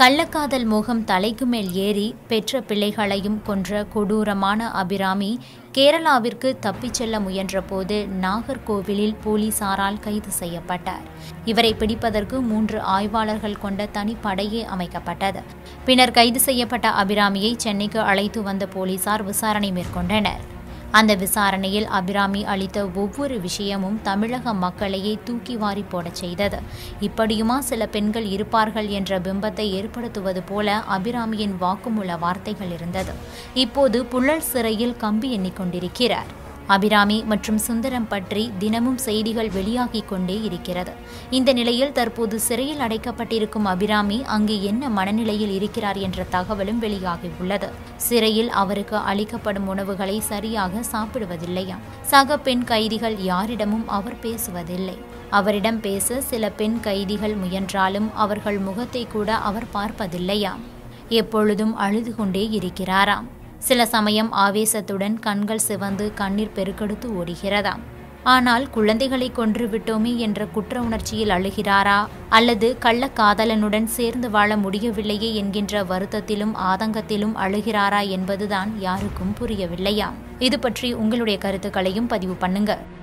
கள்ளக்காதல் மோகம் தலைக்கு மேல் ஏறி பெற்ற பிள்ளைகளையும் கொன்ற கொடூரமான அபிராமி கேரளாவிற்கு தப்பிச் செல்ல முயன்றபோது நாகர்கோவிலில் போலீசாரால் கைது செய்யப்பட்டார் இவரை பிடிப்பதற்கு மூன்று ஆய்வாளர்கள் கொண்ட தனிப்படையே அமைக்கப்பட்டது பின்னர் கைது செய்யப்பட்ட அபிராமியை சென்னைக்கு அழைத்து வந்த போலீசார் விசாரணை மேற்கொண்டனர் அந்த விசாரணையில் அபிராமி அளித்த ஒவ்வொரு விஷயமும் தமிழக மக்களையே தூக்கி வாரி போடச் செய்தது இப்படியுமா சில பெண்கள் இருப்பார்கள் என்ற பிம்பத்தை ஏற்படுத்துவது போல அபிராமியின் வாக்குமூல வார்த்தைகள் இருந்தது இப்போது புழல் சிறையில் கம்பி எண்ணிக்கொண்டிருக்கிறார் அபிராமி மற்றும் சுந்தரம் பற்றி தினமும் செய்திகள் வெளியாகிக் கொண்டே இருக்கிறது இந்த நிலையில் தற்போது சிறையில் அடைக்கப்பட்டிருக்கும் அபிராமி அங்கு என்ன மனநிலையில் இருக்கிறார் என்ற தகவலும் வெளியாகியுள்ளது சிறையில் அவருக்கு அளிக்கப்படும் உணவுகளை சரியாக சாப்பிடுவதில்லையாம் சக பெண் கைதிகள் யாரிடமும் அவர் பேசுவதில்லை அவரிடம் பேச சில பெண் கைதிகள் முயன்றாலும் அவர்கள் முகத்தை கூட அவர் பார்ப்பதில்லையாம் எப்பொழுதும் அழுது கொண்டே இருக்கிறாராம் சில சமயம் ஆவேசத்துடன் கண்கள் சிவந்து கண்ணீர் பெருக்கெடுத்து ஓடுகிறதாம் ஆனால் குழந்தைகளை கொன்று விட்டோமே என்ற குற்ற உணர்ச்சியில் அழுகிறாரா அல்லது கள்ளக்காதலனுடன் சேர்ந்து வாழ முடியவில்லையே என்கின்ற வருத்தத்திலும் ஆதங்கத்திலும் அழுகிறாரா என்பதுதான் யாருக்கும் புரியவில்லையாம் இது பற்றி உங்களுடைய கருத்துக்களையும் பதிவு பண்ணுங்க